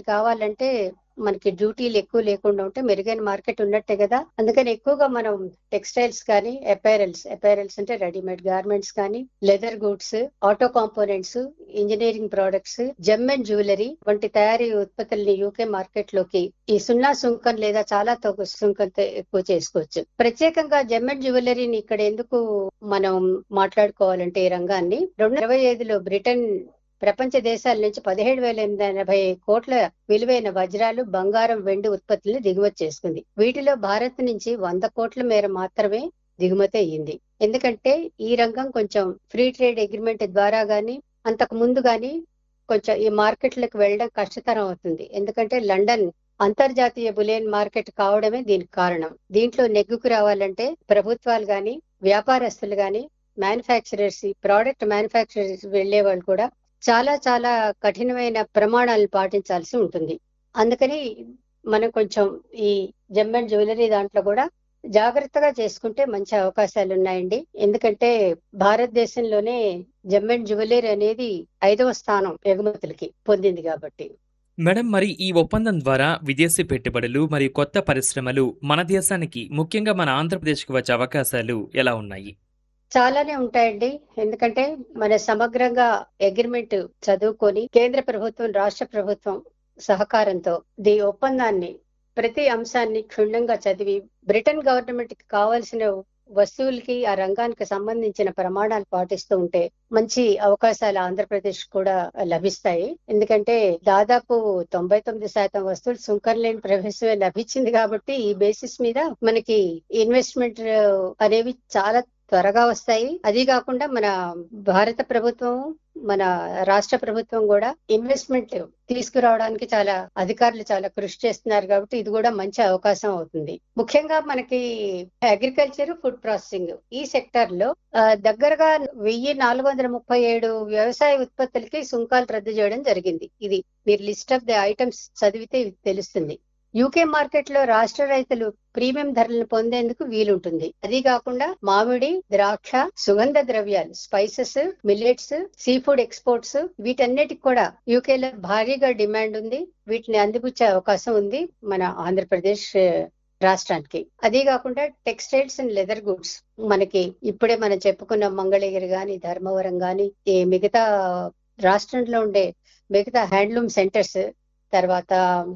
కావాలంటే మనకి డ్యూటీలు ఎక్కువ లేకుండా ఉంటే మెరుగైన మార్కెట్ ఉన్నట్టే కదా అందుకని ఎక్కువగా మనం టెక్స్టైల్స్ కానీ అపైరల్స్ అపైరల్స్ అంటే రెడీమేడ్ గార్మెంట్స్ కానీ leather goods auto components engineering products gem and jewellery వంటి తయారీ ఉత్పత్తుల్ని యూకే మార్కెట్ లోకి ఈ సున్నా సుంకం లేదా చాలా తక్కువ సుంకంతో ఎక్కువ చేసుకోవచ్చు ప్రత్యేకంగా జెమ్ అండ్ జ్యువెలరీని ఇక్కడ ఎందుకు మనం మాట్లాడుకోవాలంటే ఈ రంగాన్ని రెండు ఇరవై ఐదులో బ్రిటన్ ప్రపంచ దేశాల నుంచి పదిహేడు వేల ఎనిమిది ఎనభై కోట్ల విలువైన వజ్రాలు బంగారం వెండి ఉత్పత్తులను దిగుమతి చేసుకుంది వీటిలో భారత్ నుంచి వంద కోట్ల మేర మాత్రమే దిగుమతి అయ్యింది ఎందుకంటే ఈ రంగం కొంచెం ఫ్రీ ట్రేడ్ అగ్రిమెంట్ ద్వారా గాని అంతకు ముందు గాని కొంచెం ఈ మార్కెట్లకు వెళ్ళడం కష్టతరం అవుతుంది ఎందుకంటే లండన్ అంతర్జాతీయ బులియన్ మార్కెట్ కావడమే దీనికి కారణం దీంట్లో నెగ్గుకు రావాలంటే ప్రభుత్వాలు గాని వ్యాపారస్తులు గాని మ్యానుఫ్యాక్చరర్స్ ప్రోడక్ట్ మ్యానుఫ్యాక్చరర్స్ వెళ్లే వాళ్ళు కూడా చాలా చాలా కఠినమైన ప్రమాణాలను పాటించాల్సి ఉంటుంది అందుకని మనం కొంచెం ఈ జెమ్ అండ్ జ్యువెలరీ దాంట్లో కూడా జాగ్రత్తగా చేసుకుంటే మంచి అవకాశాలు ఉన్నాయండి ఎందుకంటే భారతదేశంలోనే జెమ్ అండ్ జ్యువెలరీ అనేది ఐదవ స్థానం ఎగుమతులకి పొందింది కాబట్టి మేడం మరి ఈ ఒప్పందం ద్వారా విదేశీ పెట్టుబడులు మరియు కొత్త పరిశ్రమలు మన దేశానికి ముఖ్యంగా మన ఆంధ్రప్రదేశ్కి వచ్చే అవకాశాలు ఎలా ఉన్నాయి చాలానే ఉంటాయండి ఎందుకంటే మన సమగ్రంగా అగ్రిమెంట్ చదువుకొని కేంద్ర ప్రభుత్వం రాష్ట్ర ప్రభుత్వం సహకారంతో దీ ఒప్పందాన్ని ప్రతి అంశాన్ని క్షుణ్ణంగా చదివి బ్రిటన్ గవర్నమెంట్ కి కావాల్సిన వస్తువులకి ఆ రంగానికి సంబంధించిన ప్రమాణాలు పాటిస్తూ ఉంటే మంచి అవకాశాలు ఆంధ్రప్రదేశ్ కూడా లభిస్తాయి ఎందుకంటే దాదాపు తొంభై తొమ్మిది శాతం వస్తువులు సుంకం లేని ప్రవేశమే లభించింది కాబట్టి ఈ బేసిస్ మీద మనకి ఇన్వెస్ట్మెంట్ అనేవి చాలా త్వరగా వస్తాయి అది కాకుండా మన భారత ప్రభుత్వం మన రాష్ట్ర ప్రభుత్వం కూడా ఇన్వెస్ట్మెంట్ తీసుకురావడానికి చాలా అధికారులు చాలా కృషి చేస్తున్నారు కాబట్టి ఇది కూడా మంచి అవకాశం అవుతుంది ముఖ్యంగా మనకి అగ్రికల్చర్ ఫుడ్ ప్రాసెసింగ్ ఈ సెక్టర్ లో దగ్గరగా వెయ్యి నాలుగు వందల ముప్పై ఏడు వ్యవసాయ ఉత్పత్తులకి సుంకాలు రద్దు చేయడం జరిగింది ఇది మీరు లిస్ట్ ఆఫ్ ది ఐటమ్స్ చదివితే ఇది తెలుస్తుంది యూకే మార్కెట్ లో రాష్ట్ర రైతులు ప్రీమియం ధరలను పొందేందుకు వీలుంటుంది అది కాకుండా మామిడి ద్రాక్ష సుగంధ ద్రవ్యాలు spices millets seafood exports వీటన్నిటికి కూడా యూకేలో భారీగా డిమాండ్ ఉంది వీటిని అందిపుచ్చే అవకాశం ఉంది మన ఆంధ్రప్రదేశ్ రాష్ట్రానికి అదే కాకుండా టెక్స్టైల్స్ అండ్ లెదర్ గుడ్స్ మనకి ఇప్పుడే మనం చెప్పుకున్న మంగళగిరి గాని ధర్మవరం గాని ఈ మిగతా రాష్ట్రంలో ఉండే మిగతా హ్యాండ్లూమ్ సెంటర్స్ తర్వాత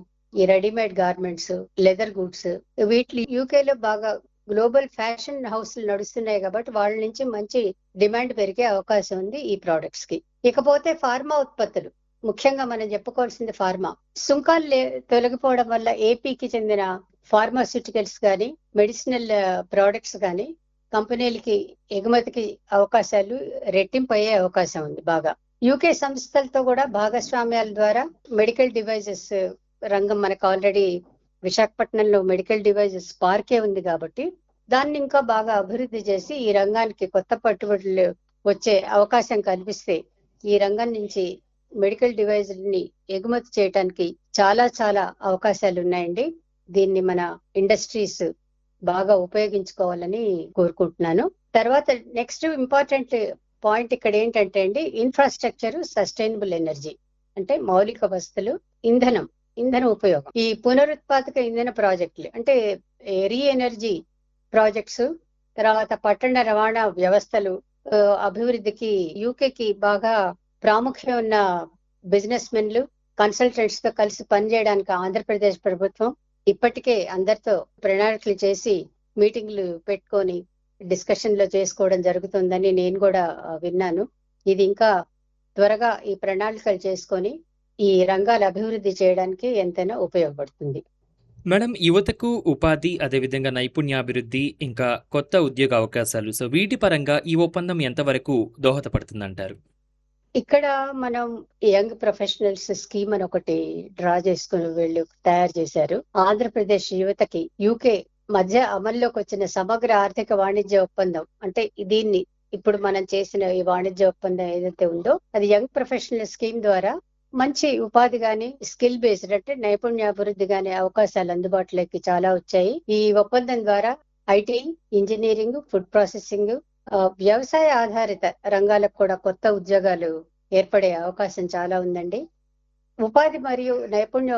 ఈ రెడీమేడ్ గార్మెంట్స్ లెదర్ గుడ్స్ వీటి యూకేలో బాగా గ్లోబల్ ఫ్యాషన్ హౌస్లు నడుస్తున్నాయి కాబట్టి వాళ్ళ నుంచి మంచి డిమాండ్ పెరిగే అవకాశం ఉంది ఈ ప్రోడక్ట్స్ కి ఇకపోతే ఫార్మా ఉత్పత్తులు ముఖ్యంగా మనం చెప్పుకోవాల్సింది ఫార్మా సుంకాలు తొలగిపోవడం వల్ల ఏపీకి చెందిన ఫార్మాస్యూటికల్స్ కానీ మెడిసినల్ ప్రోడక్ట్స్ కానీ కంపెనీలకి ఎగుమతికి అవకాశాలు రెట్టింపు అయ్యే అవకాశం ఉంది బాగా యూకే సంస్థలతో కూడా భాగస్వామ్యాల ద్వారా మెడికల్ డివైజెస్ రంగం మనకు ఆల్రెడీ విశాఖపట్నంలో మెడికల్ డివైజెస్ పార్కే ఉంది కాబట్టి దాన్ని ఇంకా బాగా అభివృద్ధి చేసి ఈ రంగానికి కొత్త పట్టుబడులు వచ్చే అవకాశం కల్పిస్తే ఈ రంగం నుంచి మెడికల్ డివైజ్ని ఎగుమతి చేయడానికి చాలా చాలా అవకాశాలు ఉన్నాయండి దీన్ని మన ఇండస్ట్రీస్ బాగా ఉపయోగించుకోవాలని కోరుకుంటున్నాను తర్వాత నెక్స్ట్ ఇంపార్టెంట్ పాయింట్ ఇక్కడ ఏంటంటే అండి ఇన్ఫ్రాస్ట్రక్చర్ సస్టైనబుల్ ఎనర్జీ అంటే మౌలిక వస్తువులు ఇంధనం ఇంధన ఉపయోగం ఈ పునరుత్పాదక ఇంధన ప్రాజెక్టులు అంటే రీ ఎనర్జీ ప్రాజెక్ట్స్ తర్వాత పట్టణ రవాణా వ్యవస్థలు అభివృద్ధికి యూకేకి బాగా ప్రాముఖ్యం ఉన్న బిజినెస్ మెన్లు కన్సల్టెంట్స్ తో కలిసి పనిచేయడానికి ఆంధ్రప్రదేశ్ ప్రభుత్వం ఇప్పటికే అందరితో ప్రణాళికలు చేసి మీటింగ్లు పెట్టుకొని డిస్కషన్ లో చేసుకోవడం జరుగుతుందని నేను కూడా విన్నాను ఇది ఇంకా త్వరగా ఈ ప్రణాళికలు చేసుకొని ఈ రంగాల అభివృద్ధి చేయడానికి ఎంతైనా ఉపయోగపడుతుంది మేడం యువతకు ఉపాధి అదేవిధంగా నైపుణ్యాభివృద్ధి ఇంకా కొత్త ఉద్యోగ అవకాశాలు సో వీటి పరంగా ఈ ఒప్పందం ఎంతవరకు దోహదపడుతుందంటారు ఇక్కడ మనం యంగ్ ప్రొఫెషనల్స్ స్కీమ్ అని ఒకటి డ్రా చేసుకుని వీళ్ళు తయారు చేశారు ఆంధ్రప్రదేశ్ యువతకి యూకే మధ్య అమల్లోకి వచ్చిన సమగ్ర ఆర్థిక వాణిజ్య ఒప్పందం అంటే దీన్ని ఇప్పుడు మనం చేసిన ఈ వాణిజ్య ఒప్పందం ఏదైతే ఉందో అది యంగ్ ప్రొఫెషనల్ స్కీమ్ ద్వారా మంచి ఉపాధి గాని స్కిల్ బేస్డ్ అంటే నైపుణ్యాభివృద్ధి గాని అవకాశాలు అందుబాటులోకి చాలా వచ్చాయి ఈ ఒప్పందం ద్వారా ఐటీ ఇంజనీరింగ్ ఫుడ్ ప్రాసెసింగ్ వ్యవసాయ ఆధారిత రంగాలకు కూడా కొత్త ఉద్యోగాలు ఏర్పడే అవకాశం చాలా ఉందండి ఉపాధి మరియు నైపుణ్య